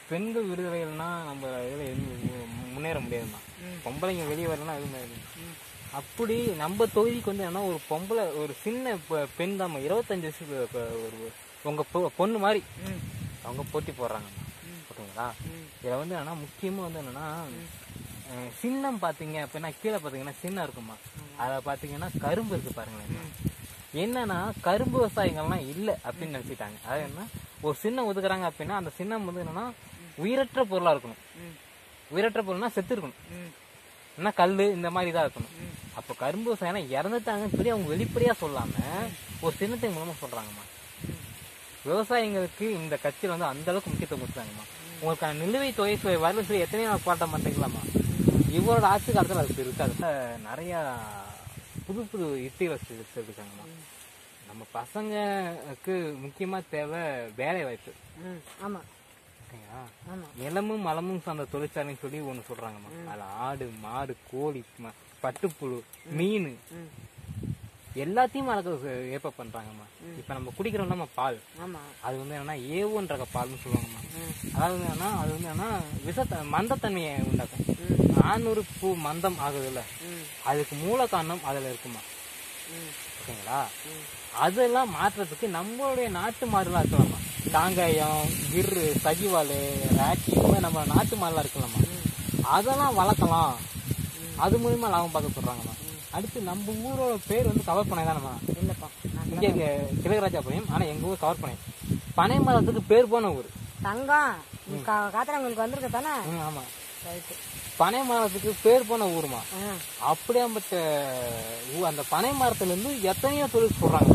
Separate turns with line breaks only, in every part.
பெண்கள் விடுதலைகள்னா நம்ம இதில் எதுவும் முன்னேற முடியாதுமா பொம்பளைங்க வெளியே வரலன்னா எதுவும் முடியாது. அப்படி நம்ம தொகுதிக்கு வந்து என்னன்னா ஒரு பொம்பளை ஒரு சின்ன பெ- பெண் தான் இருபத்தஞ்சு வயசுக்கு இப்ப ஒரு உங்க பொ- பொண்ணு மாதிரி அவங்க போட்டி போடுறாங்கம்மா ஓகேங்களா இதில் வந்து என்னன்னா முக்கியமாக வந்து என்னன்னா அஹ், சின்னம் பார்த்தீங்க அப்படின்னா கீழே பார்த்தீங்கன்னா சின்னம் இருக்குமா அதில் பார்த்தீங்கன்னா கரும்பு இருக்கு பாருங்களேன் என்னன்னா கரும்பு விவசாயிகள்லாம் இல்லை அப்படின்னு நினைச்சிட்டாங்க அதாவது என்ன ஒரு சின்னம் ஒதுக்குறாங்க அப்படின்னா அந்த சின்னம் வந்து என்னன்னா உயிரற்ற பொருளா இருக்கணும் உயிரற்ற பொருள்னா செத்து இருக்கணும் என்ன கல் இந்த மாதிரி தான் இருக்கணும் அப்போ கரும்பு விவசாயம் இறந்துட்டாங்கன்னு சொல்லி அவங்க வெளிப்படையா சொல்லாம ஒரு சின்னத்தின் மூலமா சொல்றாங்கம்மா விவசாயிங்களுக்கு இந்த கட்சியில வந்து அந்த அளவுக்கு முக்கியத்துவம் கொடுத்தாங்கம்மா உங்களுக்கான நிலுவைத் தொகை சுவை வரல சொல்லி எத்தனையோ நாள் போராட்டம் பண்றீங்களாம்மா இவரோட ஆட்சி காலத்துல அது இருக்காது அஹ் நிறைய புது புது யுக்திகளை செலுத்துக்காங்கம்மா நம்ம பசங்களுக்கு முக்கியமா தேவை வேலை வாய்ப்பு
ம் ஆமா
ஓகேங்களா
ஆமா
நிலமும் மலமும் சார்ந்த தொழிற்சாலைன்னு சொல்லி ஒண்ணு சொல்றாங்கம்மா அதுல ஆடு மாடு கோழி ம- பட்டுப்புழு மீன்
ம்
எல்லாத்தையும் வளர்க்க ஏற்ப பண்றாங்கம்மா இப்ப நம்ம குடிக்கிறோம் நம்ம பால்
ஆமா
அது வந்து என்னன்னா ஏவோன் ரக பால்னு சொல்லுவாங்கம்மா
ம்
அதாவது வந்து என்னன்னா அது வந்து என்னன்னா விஷ மந்தத்தன்மையை உண்டாக்கும் நானூறு பூ மந்தம் ஆகுதுல்ல
ம்
அதுக்கு மூல காரணம் அதுல இருக்குமா
ம்
ஓகேங்களா அதெல்லாம் மாற்றுறதுக்கு நம்மளுடைய நாட்டு மாடுலாம் இருக்கலாமா காங்காயம் கிர்ரு சகிவால் ராக்கி இந்த மாதிரி நம்ம நாட்டு மாடுலாம் இருக்கலாமா அதெல்லாம் வளர்க்கலாம் அது மூலியமா லாபம் பார்க்க சொல்றாங்கம்மா அடுத்து நம்ம ஊரோட பேர் வந்து கவர் பண்ணை தானம்மா
இல்லப்பா நான்
இங்கே கிழகராஜாபுரம் ஆனா எங்க ஊர் கவர் பண்ணை பனை மரத்துக்கு பேர் போன ஊர்
தங்கம் நீ கா- காத்திரங்களுக்கு வந்திருக்க தானே
ம், ஆமா
ரைட்டு
பனை மரத்துக்கு பேர் போன ஊருமா
ஆ
அப்படியாம்பட்ட ஊ- அந்த பனை மரத்துல இருந்து எத்தனையோ தொழில் சொல்றாங்க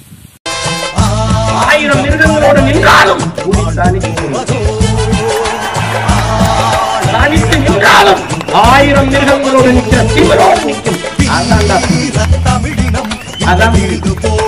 ஆயிரம் மிருகங்களோடு நின்றாலும் தனித்து நின்றாலும் ஆயிரம் மிருகங்களோடு நிற்கிற திமிரோடு நிற்கும் அதான்டா. அதான்